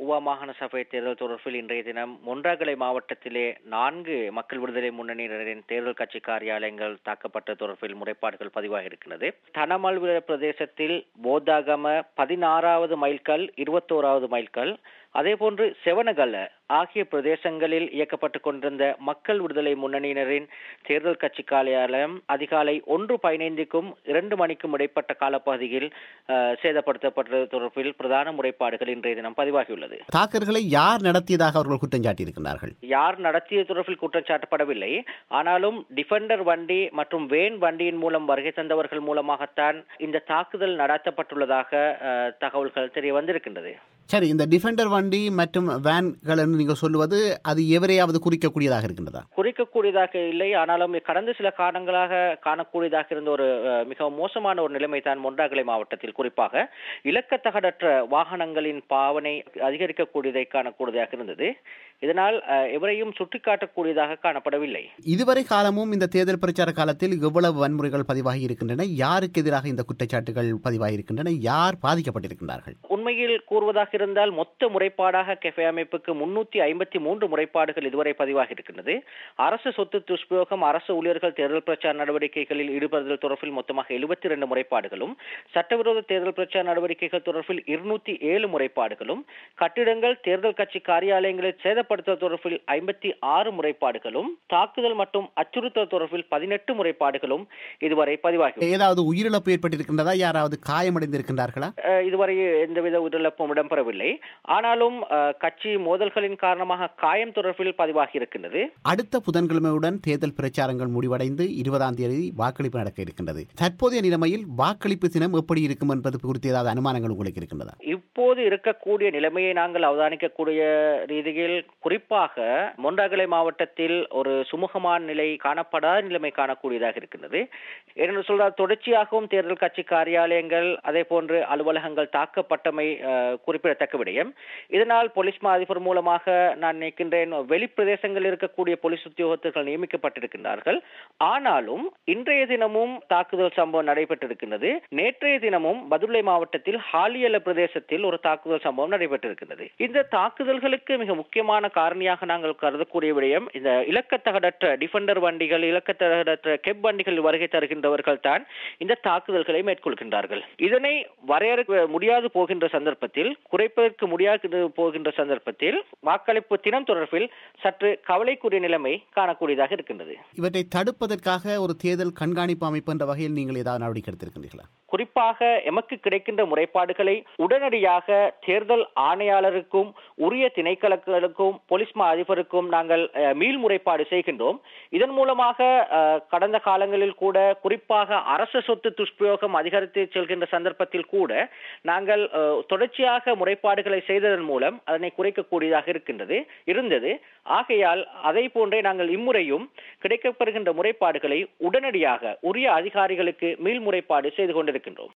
உவா மாகாண சபை தேர்தல் தொடர்பில் இன்றைய தினம் மொன்றாகலை மாவட்டத்திலே நான்கு மக்கள் விடுதலை முன்னணியினரின் தேர்தல் கட்சி காரியாலயங்கள் தாக்கப்பட்ட தொடர்பில் முறைப்பாடுகள் பதிவாகி இருக்கிறது தனமல்வில பிரதேசத்தில் போதாகம பதினாறாவது மைல்கல் இருபத்தோராவது மைல்கல் அதேபோன்று செவனகல்ல ஆகிய பிரதேசங்களில் இயக்கப்பட்டுக் கொண்டிருந்த மக்கள் விடுதலை முன்னணியினரின் தேர்தல் கட்சி காரியாலயம் அதிகாலை ஒன்று பதினைந்துக்கும் இரண்டு மணிக்கும் இடைப்பட்ட காலப்பகுதியில் அஹ், சேதப்படுத்தப்பட்டது தொடர்பில் பிரதான முறைப்பாடுகள் இன்றைய தினம் பதிவாகியுள்ளது தாக்கல்களை யார் நடத்தியதாக அவர்கள் குற்றம் சாட்டியிருக்கிறார்கள் யார் நடத்திய தொடர்பில் குற்றம் சாட்டப்படவில்லை ஆனாலும் டிஃபெண்டர் வண்டி மற்றும் வேன் வண்டியின் மூலம் வருகை தந்தவர்கள் மூலமாகத்தான் இந்த தாக்குதல் நடத்தப்பட்டுள்ளதாக அஹ், தகவல்கள் தெரிய வந்திருக்கின்றது சரி இந்த டிஃபெண்டர் வண்டி மற்றும் வேன்கள் என்று நீங்கள் சொல்லுவது அது எவரையாவது குறிக்கக்கூடியதாக இருக்கின்றதா குறிக்கக்கூடியதாக இல்லை ஆனாலும் கடந்த சில காலங்களாக காணக்கூடியதாக இருந்த ஒரு அஹ், மிக மோசமான ஒரு நிலைமை தான் மொன்றாகலை மாவட்டத்தில் குறிப்பாக இலக்கத்தகடற்ற வாகனங்களின் பாவனை அதிகரிக்கக்கூடியதை காணக்கூடியதாக இருந்தது இதனால் அஹ், எவரையும் சுட்டிக்காட்டக்கூடியதாக காணப்படவில்லை இதுவரை காலமும் இந்த தேர்தல் பிரச்சார காலத்தில் எவ்வளவு வன்முறைகள் பதிவாகி இருக்கின்றன யாருக்கு எதிராக இந்த குற்றச்சாட்டுகள் பதிவாகி இருக்கின்றன யார் பாதிக்கப்பட்டிருக்கின்றார்கள் உண்மையில் கூறுவதாக இருந்தால் மொத்த முறைப்பாடாக கெஃபே அமைப்புக்கு முன்னூத்தி ஐம்பத்தி மூன்று முறைப்பாடுகள் இதுவரை பதிவாகி இருக்கின்றது அரசு சொத்து துஷ்பிரயோகம் அரசு ஊழியர்கள் தேர்தல் பிரச்சார நடவடிக்கைகளில் ஈடுபடுதல் தொடர்பில் மொத்தமாக எழுபத்தி இரண்டு முறைப்பாடுகளும் சட்டவிரோத தேர்தல் பிரச்சார நடவடிக்கைகள் தொடர்பில் இருநூத்தி ஏழு முறைப்பாடுகளும் கட்டிடங்கள் தேர்தல் கட்சி காரியாலயங்களில் சேதப்படுத்துதல் தொடர்பில் ஐம்பத்தி ஆறு முறைப்பாடுகளும் தாக்குதல் மற்றும் அச்சுறுத்தல் தொடர்பில் பதினெட்டு முறைப்பாடுகளும் இதுவரை பதிவாகி ஏதாவது உயிரிழப்பு ஏற்பட்டிருக்கின்றதா யாராவது காயமடைந்திருக்கின்றார்களா அஹ் இதுவரை எந்தவித உயிரிழப்பும் இடம்பெறவில்லை ஆனாலும் அஹ், கட்சி மோதல்களின் காரணமாக காயம் தொடர்பில் பதிவாகி இருக்கின்றது அடுத்த புதன்கிழமையுடன் தேர்தல் பிரச்சாரங்கள் முடிவடைந்து இருபதாம் தேதி வாக்களிப்பு நடக்க இருக்கின்றது தற்போதைய நிலைமையில் வாக்களிப்பு தினம் எப்படி இருக்கும் என்பது குறித்து ஏதாவது அனுமானங்கள் உங்களுக்கு இருக்கின்றதா இப்போது இருக்கக்கூடிய நிலைமையை நாங்கள் அவதானிக்கக்கூடிய ரீதியில் குறிப்பாக மொன்றாகலை மாவட்டத்தில் ஒரு சுமூகமான நிலை காணப்படாத நிலைமை காணக்கூடியதாக இருக்கின்றது என்று சொல்றால் தொடர்ச்சியாகவும் தேர்தல் கட்சி காரியாலயங்கள் அதே போன்று அலுவலகங்கள் தாக்கப்பட்டமை அஹ், குறிப்பிடத்தக்க விடயம் இதனால் போலீஸ் மா அதிபர் மூலமாக நான் நினைக்கின்றேன் வெளிப்பிரதேசங்களில் இருக்கக்கூடிய போலீஸ் உத்தியோகத்தர்கள் நியமிக்கப்பட்டிருக்கின்றார்கள் ஆனாலும் இன்றைய தினமும் தாக்குதல் சம்பவம் நடைபெற்றிருக்கின்றது நேற்றைய தினமும் பதுளை மாவட்டத்தில் ஹாலியல பிரதேசத்தில் ஒரு தாக்குதல் சம்பவம் நடைபெற்றிருக்கின்றது இந்த தாக்குதல்களுக்கு மிக முக்கியமான காரணியாக நாங்கள் கருதக்கூடிய விடயம் இந்த இலக்கத்தகடற்ற டிஃபெண்டர் வண்டிகள் இலக்கத்தகடற்ற கெப் வண்டிகள் வருகை தருகின்றவர்கள் தான் இந்த தாக்குதல்களை மேற்கொள்கின்றார்கள் இதனை வரையறுக்க முடியாது போகின்ற சந்தர்ப்பத்தில் குறைப்பதற்கு முடியாது போகின்ற சந்தர்ப்பத்தில் வாக்களிப்பு தினம் தொடர்பில் சற்று கவலைக்குரிய நிலைமை காணக்கூடியதாக இருக்கின்றது இவற்றை தடுப்பதற்காக ஒரு தேர்தல் கண்காணிப்பு அமைப்பு என்ற வகையில் நீங்கள் ஏதாவது நடவடிக்கை எடுத்திருக்கின்றீர்களா குறிப்பாக எமக்கு கிடைக்கின்ற முறைப்பாடுகளை உடனடியாக தேர்தல் ஆணையாளருக்கும் உரிய திணைக்களங்களுக்கும் போலீஸ் மா அதிபருக்கும் நாங்கள் அஹ், மீள் முறைப்பாடு செய்கின்றோம் இதன் மூலமாக அஹ், கடந்த காலங்களில் கூட குறிப்பாக அரசு சொத்து துஷ்பிரயோகம் அதிகரித்து செல்கின்ற சந்தர்ப்பத்தில் கூட நாங்கள் அஹ், தொடர்ச்சியாக முறைப்பாடுகளை செய்ததன் மூலம் அதனை குறைக்கக்கூடியதாக இருக்கின்றது இருந்தது ஆகையால் அதை போன்றே நாங்கள் இம்முறையும் கிடைக்கப்பெறுகின்ற முறைப்பாடுகளை உடனடியாக உரிய அதிகாரிகளுக்கு மீள் முறைப்பாடு செய்து கொண்டிருக்கின்றோம்